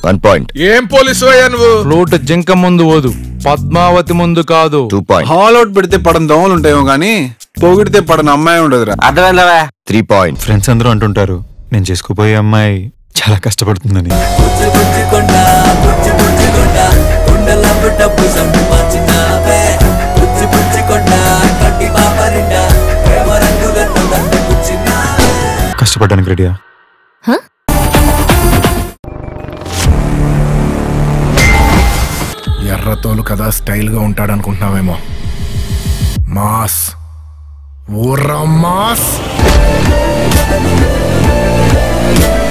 one point ఏం police అయ్యా నువ్వు ఫ్లూట్ జింక ముందు ఓదు పద్మావతి ముందు కాదు టూ పాయింట్ హాల్ అవుట్ పెడితే పడని దోమలు ఉంటాయేమో కానీ పొగిడితే పడని అమ్మాయి ఉండదురా అర్థమైందా త్రీ పాయింట్ ఫ్రెండ్స్ అందరూ అంటుంటారు నేను చేసుకోబోయే అమ్మాయి చాలా కష్టపడుతుందని కష్టపడడానికి రెడీయా ఎర్రతోలు కదా స్టైల్ గా ఉంటాడు అనుకుంటున్నావేమో మాస్ ఊర్రా మాస్